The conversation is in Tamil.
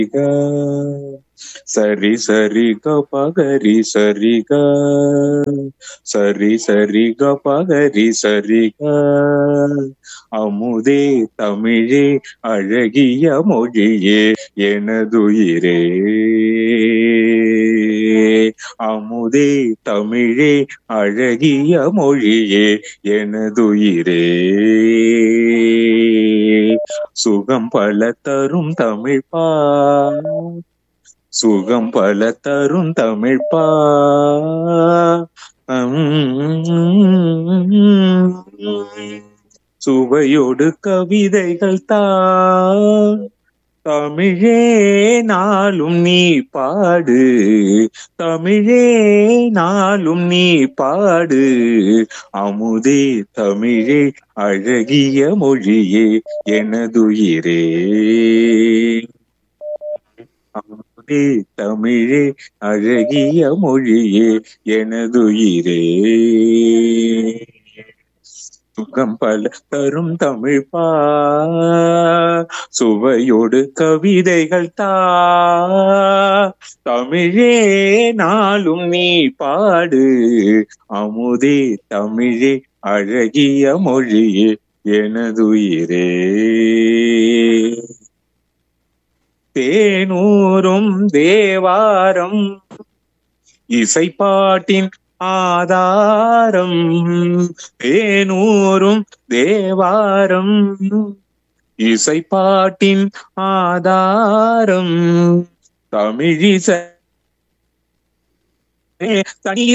சரி சரி க பகரி சரி க சரி சரி க பகரி சரி க அமுதே தமிழே அழகிய மொழியே எனதுயிரே அமுதே தமிழே அழகிய மொழியே எனதுயிரே சுகம் பல தரும் தமிழ் பா சுகம் பல தரும் தமிழ் பா சுவையோடு கவிதைகள் தா தமிழே நாளும் நீ பாடு தமிழே நாளும் நீ பாடு அமுதே தமிழே அழகிய மொழியே எனதுயிரே அமுதே தமிழே அழகிய மொழியே எனதுயிரே சுகம் பல தரும் தமிழ் பா சுவையோடு கவிதைகள் தா தமிழே நாளும் நீ பாடு அமுதே தமிழே அழகிய மொழியே எனதுயிரே தேனூரும் தேவாரம் இசைப்பாட்டின் ஆதாரம் தேனூரும் தேவாரம் இசைப்பாட்டின் ஆதாரம் தமிழிசை தனி